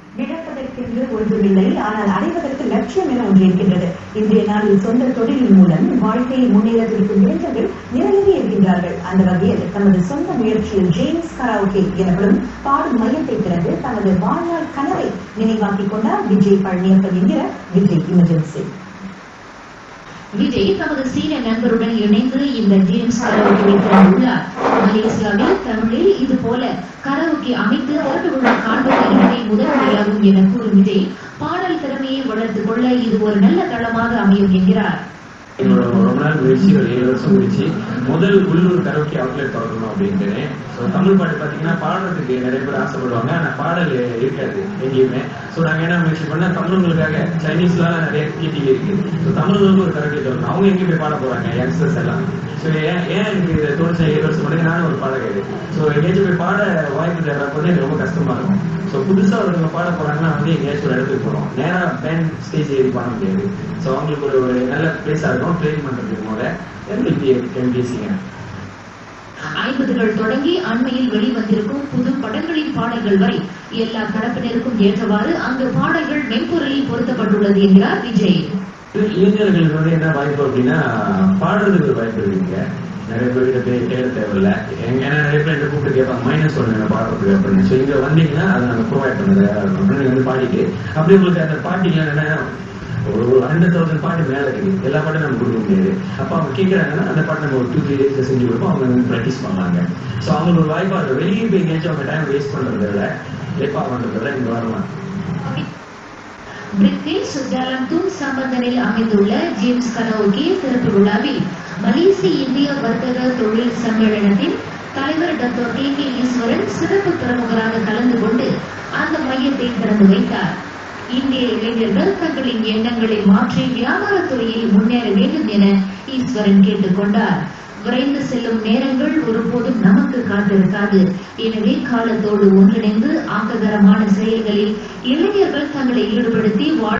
இழப்பதற்கென்று ஒன்றுமில்லை ஆனால் அடைவதற்கு லட்சியம் என ஒன்று இருக்கின்றது இன்றைய நாளில் சொந்த தொழிலின் மூலம் வாழ்க்கையை முன்னேறத்திற்கும் இளைஞர்கள் நிறையவே இருக்கின்றார்கள் அந்த வகையில் தமது சொந்த முயற்சியில் ஜேம்ஸ் கராவுகே எனப்படும் பாடும் மையத்தை திறந்து தமது வாழ்நாள் கனவை நினைவாக்கிக் கொண்டார் விஜய் பழனியப்பன் என்கிற விஜய் எமர்ஜென்சி விஜய் தமது சீன நண்பருடன் இணைந்து இந்த ஜேம்ஸ் கராவுக்கே திறந்துள்ளார் மலேசியாவில் தமிழில் இது போல கராவுக்கே அமைத்து திறந்து விழா காண்பது இதுவே முதல் முறையாகும் என கூறும் விஜய் பாடல் திறமையை வளர்த்துக் கொள்ள இது ஒரு நல்ல தளமாக அமையும் என்கிறார் என்னோட ரொம்ப நாள் முயற்சி ஒரு ஏழு வருஷம் முடிச்சு முதல் உள்ளூர் கரோக்கி அவுட்லெட் திறக்கணும் அப்படின்ட்டு ஸோ தமிழ் பாட்டு பார்த்தீங்கன்னா பாடுறதுக்கு நிறைய பேர் ஆசைப்படுவாங்க ஆனால் பாடல் இருக்காது எங்கேயுமே ஸோ நாங்கள் என்ன முயற்சி பண்ணால் தமிழர்களுக்காக சைனீஸ்லாம் நிறைய டிவி இருக்கு ஸோ தமிழர்களுக்கு ஒரு கரோக்கி திறக்கணும் அவங்க எங்கேயும் போய் பாட போறாங்க யங்ஸ்டர்ஸ் எல்லாம் ஸோ ஏன் ஏன் எனக்கு இது தோணுச்சு ஏழு வருஷம் முன்னாடி நானும் ஒரு பாடகர் ஸோ எங்கேயாச்சும் போய் பாட வாய்ப்பு தேடுறப்போ எனக்கு ரொம்ப கஷ்டமா இருக்கும் ஸோ புதுசா ஒருத்தவங்க பாட போறாங்கன்னா வந்து எங்கேயாச்சும் ஒரு இடத்துக்கு போறோம் நேரா பேண்ட் ஸ்டேஜ் ஏறி பாட முடியாது ஸோ அவங்களுக்கு ஒரு ஒரு நல்ல பிளேஸா இருக்கும் ட்ரெயின் பண்றதுக்கு போல பேசிங்க ஐம்பதுகள் தொடங்கி அண்மையில் வெளிவந்திருக்கும் புது படங்களின் பாடல்கள் வரை எல்லா தரப்பினருக்கும் ஏற்றவாறு அங்கு பாடல்கள் மென்பொருளில் பொருத்தப்பட்டுள்ளது என்கிறார் விஜய் இளைஞர்களுக்கு வந்து என்ன வாய்ப்பு அப்படின்னா பாடுறதுக்கு ஒரு வாய்ப்பு இருக்குங்க நிறைய பேர்கிட்ட போய் தேட தேவையில்ல எங்க ஏன்னா நிறைய பேர் என்கிட்ட கூப்பிட்டு கேட்பாங்க மைனஸ் சொல்லுங்க பாடுறதுக்கு அப்படின்னு ஸோ இங்க வந்தீங்கன்னா அதை நாங்கள் ப்ரொவைட் பண்ண தயாரா இருக்கோம் அப்படின்னு நீங்க வந்து பாடிட்டு அப்படி உங்களுக்கு அந்த பாட்டிங்க என்னன்னா ஒரு ஒரு ஹண்ட்ரட் தௌசண்ட் பாட்டு மேல இருக்கு எல்லா பாட்டும் நம்ம கொடுக்க முடியாது அப்ப அவங்க கேட்கறாங்கன்னா அந்த பாட்டு நம்ம ஒரு டூ த்ரீ டேஸ்ல செஞ்சு கொடுப்போம் அவங்க வந்து ப்ராக்டிஸ் பண்ணாங்க ஸோ அவங்களுக்கு ஒரு வாய்ப்பா இருக்கும் வெளியே போய் எங்கேயாச்சும் அவங்க டைம் வேஸ்ட் பண்றதை விட லேப்பா பண்றதை விட இங்க வரலாம் பிரிட்டிஷ் ஜலந்தூர் சம்பந்தனில் அமைந்துள்ள ஜேம்ஸ் கரோகே திறப்பு விழாவில் மலேசிய இந்திய வர்த்தக தொழில் சம்மேளனத்தின் தலைவர் டாக்டர் கே கே ஈஸ்வரன் சிறப்பு பிரமுகராக கலந்து கொண்டு அந்த மையத்தை திறந்து வைத்தார் இந்திய இளைஞர்கள் தங்களின் எண்ணங்களை மாற்றி வியாபாரத் துறையில் முன்னேற வேண்டும் என ஈஸ்வரன் கேட்டுக்கொண்டார் விரைந்து செல்லும் நேரங்கள் ஒருபோதும் நமக்கு காத்திருக்காது எனவே காலத்தோடு ஒன்றிணைந்து ஆக்ககரமான செயல்களில் இளைஞர்கள் தங்களை ஈடுபடுத்தி வாழ்